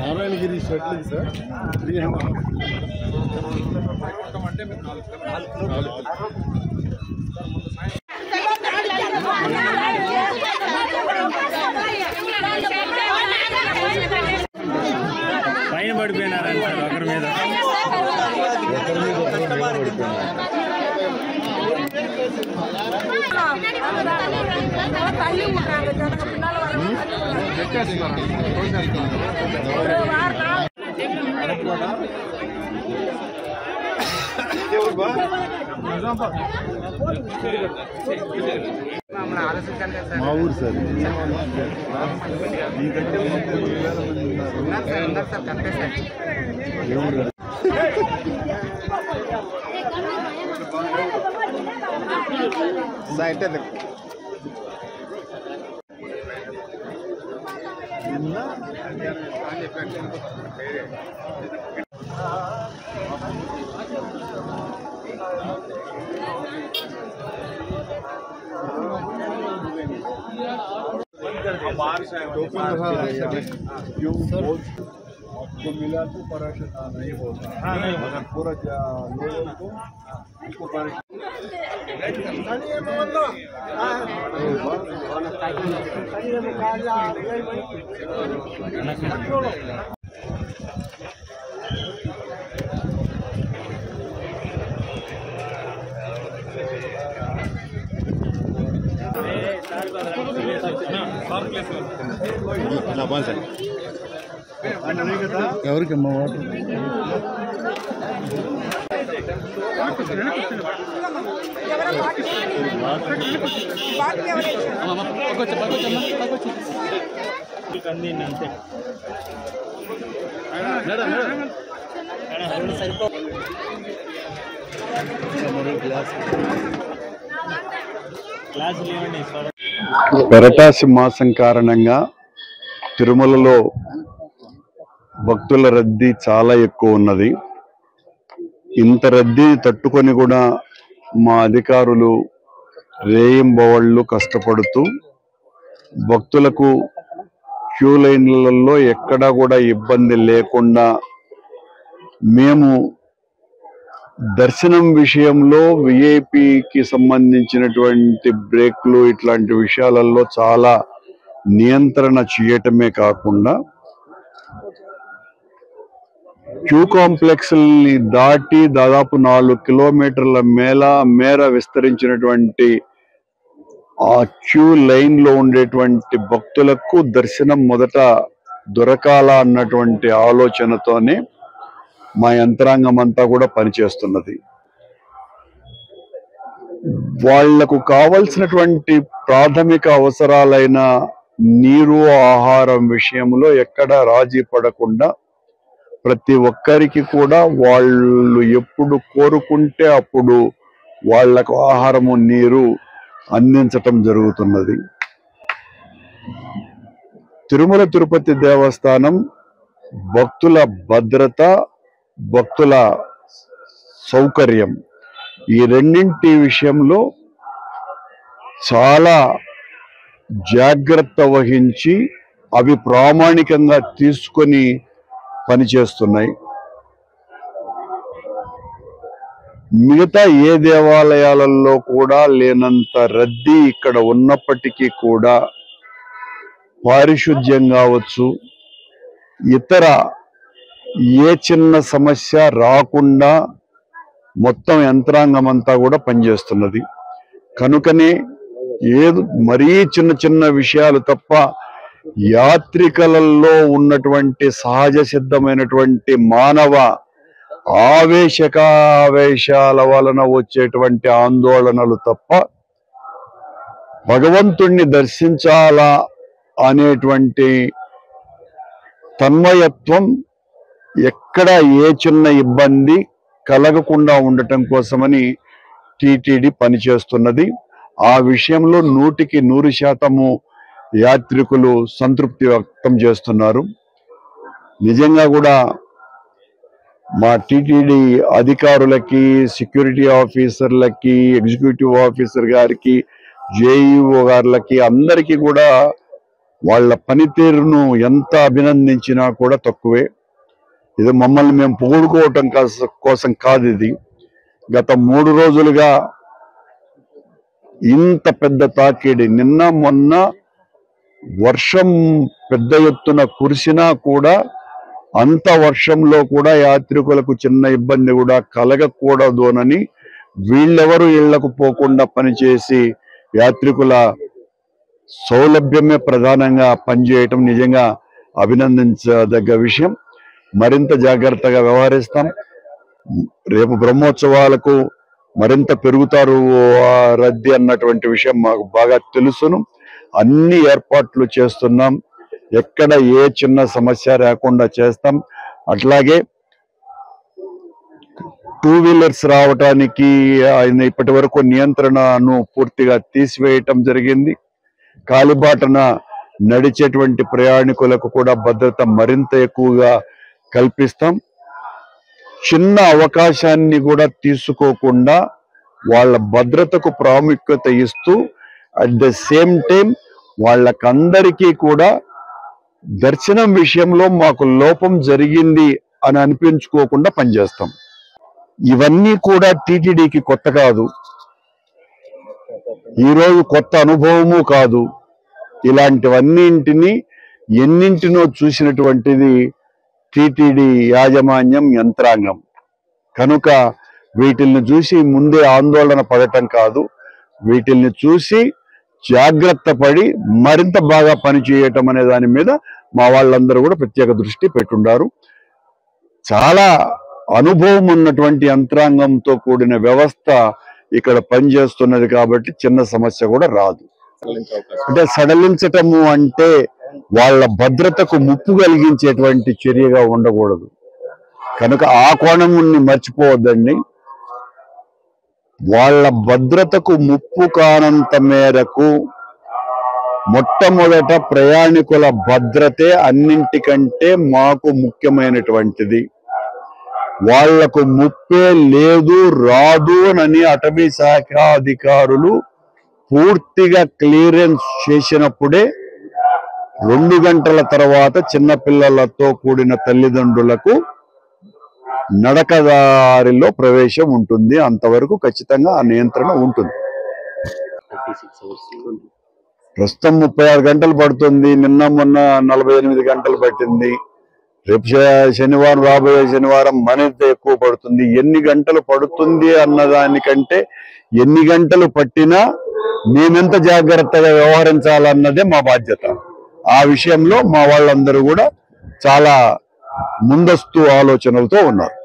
నారాయణగిరి షెడ్లకి sir three hundred పైన పడిపోయినారంట సార్ ఒకరి మీద ఒకరి మీద ఒకరు మీద పడిపోయినారు. మా ఊరు సార్ ఇది. మీకంటే ముప్పై వేల మంది ఉన్నారు ఎవరు टोकन रहा है या नहीं? क्यों बहुत आपको मिला तो परेशान नहीं होता मगर पूरा जा- लोगों को उसको परेशान ఎవరికమ్మా వాటర్ అందింది అంతే క్లాసులు ఇవ్వండి సార్ పెరటాసి మాసం కారణంగా తిరుమలలో భక్తుల రద్దీ చాలా ఎక్కువ ఉన్నది ఇంత రద్దీని తట్టుకొని కూడా మా అధికారులు రేయింబవళ్ళు కష్టపడుతూ భక్తులకు క్యూ లైన్లలో ఎక్కడా కూడా ఇబ్బంది లేకుండా మేము దర్శనం విషయంలో విఐపికి సంబంధించినటువంటి బ్రేక్లు ఇట్లాంటి విషయాలలో చాలా నియంత్రణ చేయటమే కాకుండా క్యూ కాంప్లెక్స్ ని దాటి దాదాపు నాలుగు కిలోమీటర్ల మేల మేర విస్తరించినటువంటి ఆ క్యూ లైన్ లో ఉండేటువంటి భక్తులకు దర్శనం మొదట దొరకాల అన్నటువంటి ఆలోచనతోనే మా యంత్రాంగం అంతా కూడా పనిచేస్తున్నది వాళ్లకు కావలసినటువంటి ప్రాథమిక అవసరాలైన నీరు ఆహారం విషయంలో ఎక్కడ రాజీ పడకుండా ప్రతి ఒక్కరికి కూడా వాళ్ళు ఎప్పుడు కోరుకుంటే అప్పుడు వాళ్లకు ఆహారము నీరు అందించటం జరుగుతున్నది తిరుమల తిరుపతి దేవస్థానం భక్తుల భద్రత భక్తుల సౌకర్యం ఈ రెండింటి విషయంలో చాలా జాగ్రత్త వహించి అవి ప్రామాణికంగా తీసుకొని పనిచేస్తున్నాయి మిగతా ఏ దేవాలయాలలో కూడా లేనంత రద్దీ ఇక్కడ ఉన్నప్పటికీ కూడా పారిశుద్ధ్యం కావచ్చు ఇతర ఏ చిన్న సమస్య రాకుండా మొత్తం యంత్రాంగం అంతా కూడా పనిచేస్తున్నది కనుకనే ఏది మరీ చిన్న చిన్న విషయాలు తప్ప యాత్రికలలో ఉన్నటువంటి సహజ సిద్ధమైనటువంటి మానవ ఆవేశకావేశాల వలన వచ్చేటువంటి ఆందోళనలు తప్ప భగవంతుణ్ణి దర్శించాలా అనేటువంటి తన్మయత్వం ఎక్కడ ఏ చిన్న ఇబ్బంది కలగకుండా ఉండటం కోసమని టిటిడి పనిచేస్తున్నది ఆ విషయంలో నూటికి నూరు శాతము యాత్రికులు సంతృప్తి వ్యక్తం చేస్తున్నారు నిజంగా కూడా మా టిటిడి అధికారులకి సెక్యూరిటీ ఆఫీసర్లకి ఎగ్జిక్యూటివ్ ఆఫీసర్ గారికి జేఈఓ గారులకి అందరికీ కూడా వాళ్ళ పనితీరును ఎంత అభినందించినా కూడా తక్కువే ఇది మమ్మల్ని మేము పొగుడుకోవటం కాస- కోసం కాదు ఇది గత మూడు రోజులుగా ఇంత పెద్ద తాకిడి నిన్న మొన్న వర్షం పెద్ద ఎత్తున కురిసినా కూడా అంత వర్షంలో కూడా యాత్రికులకు చిన్న ఇబ్బంది కూడా కలగకూడదునని వీళ్ళెవరు ఇళ్లకు పోకుండా పనిచేసి యాత్రికుల సౌలభ్యమే ప్రధానంగా పనిచేయటం నిజంగా అభినందించదగ్గ విషయం మరింత జాగ్రత్తగా వ్యవహరిస్తాం రేపు బ్రహ్మోత్సవాలకు మరింత పెరుగుతారు ఆ రద్దీ అన్నటువంటి విషయం మాకు బాగా తెలుసును అన్ని ఏర్పాట్లు చేస్తున్నాం ఎక్కడ ఏ చిన్న సమస్య రాకుండా చేస్తాం అట్లాగే టూ వీలర్స్ రావటానికి ఆయన ఇప్పటి వరకు నియంత్రణను పూర్తిగా తీసివేయటం జరిగింది కాలిబాటన నడిచేటువంటి ప్రయాణికులకు కూడా భద్రత మరింత ఎక్కువగా కల్పిస్తాం చిన్న అవకాశాన్ని కూడా తీసుకోకుండా వాళ్ళ భద్రతకు ప్రాముఖ్యత ఇస్తూ అట్ ద సేమ్ టైం వాళ్ళకందరికీ కూడా దర్శనం విషయంలో మాకు లోపం జరిగింది అని అనిపించుకోకుండా పనిచేస్తాం ఇవన్నీ కూడా టీటీడీకి కొత్త కాదు ఈరోజు కొత్త అనుభవము కాదు ఇలాంటివన్నింటినీ ఎన్నింటినో చూసినటువంటిది టీటీడీ యాజమాన్యం యంత్రాంగం కనుక వీటిల్ని చూసి ముందే ఆందోళన పడటం కాదు వీటిల్ని చూసి జాగ్రత్త పడి మరింత బాగా పనిచేయటం అనే దాని మీద మా వాళ్ళందరూ కూడా ప్రత్యేక దృష్టి పెట్టుండారు చాలా అనుభవం ఉన్నటువంటి యంత్రాంగంతో కూడిన వ్యవస్థ ఇక్కడ పనిచేస్తున్నది కాబట్టి చిన్న సమస్య కూడా రాదు అంటే సడలించటము అంటే వాళ్ళ భద్రతకు ముప్పు కలిగించేటువంటి చర్యగా ఉండకూడదు కనుక ఆ కోణముని మర్చిపోవద్దండి వాళ్ళ భద్రతకు ముప్పు కానంత మేరకు మొట్టమొదట ప్రయాణికుల భద్రతే అన్నింటికంటే మాకు ముఖ్యమైనటువంటిది వాళ్లకు ముప్పే లేదు రాదు అని అటవీ శాఖ అధికారులు పూర్తిగా క్లియరెన్స్ చేసినప్పుడే రెండు గంటల తర్వాత చిన్నపిల్లలతో కూడిన తల్లిదండ్రులకు నడకదారిలో ప్రవేశం ఉంటుంది అంతవరకు ఖచ్చితంగా ఆ నియంత్రణ ఉంటుంది ప్రస్తుతం ముప్పై ఆరు గంటలు పడుతుంది నిన్న మొన్న నలభై ఎనిమిది గంటలు పట్టింది రేపు శ- శనివారం రాబోయే శనివారం మరింత ఎక్కువ పడుతుంది ఎన్ని గంటలు పడుతుంది అన్న దానికంటే ఎన్ని గంటలు పట్టినా మేమెంత జాగ్రత్తగా వ్యవహరించాలన్నదే మా బాధ్యత ఆ విషయంలో మా వాళ్ళందరూ కూడా చాలా ముందస్తు ఆలోచనలతో ఉన్నారు